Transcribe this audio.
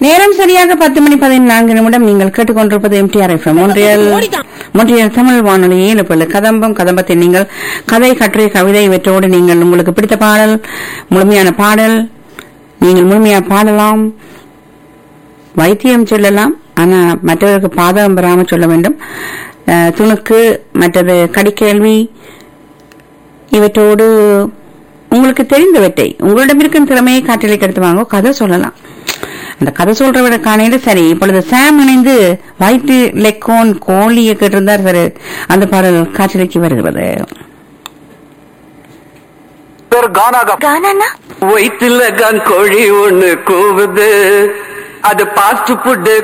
நேரம் சரியாக பத்து மணி பதினான்கு நிமிடம் நீங்கள் கேட்டுக்கொண்டிருப்பது எம்டிஆர் எஃப்எம் ஒன்றியல் ஒன்றியல் தமிழ் வானொலியில் இப்பொழுது கதம்பம் கதம்பத்தை நீங்கள் கதை கட்டுரை கவிதை இவற்றோடு நீங்கள் உங்களுக்கு பிடித்த பாடல் முழுமையான பாடல் நீங்கள் முழுமையாக பாடலாம் வைத்தியம் சொல்லலாம் ஆனா மற்றவருக்கு பாதகம் பெறாம சொல்ல வேண்டும் அஹ், துணுக்கு மற்றது கடிக்கேள்வி இவற்றோடு உங்களுக்கு தெரிந்தவற்றை உங்களிடம் இருக்கும் திறமையை காற்றலை கெடுத்து வாங்க கதை சொல்லலாம் அந்த கதை சொல்றவரை காணையில சரி இப்பொழுது சாம் இணைந்து வயிற்று லெக்கோன் கோழியை கேட்டிருந்தார் சரி அந்த பாடல் காற்றலைக்கு வருகிறது பேர் கானாக கானா வயிற்றுல கான் கோழி ஒண்ணு கூவுது அது பாஸ்ட் ஃபுட்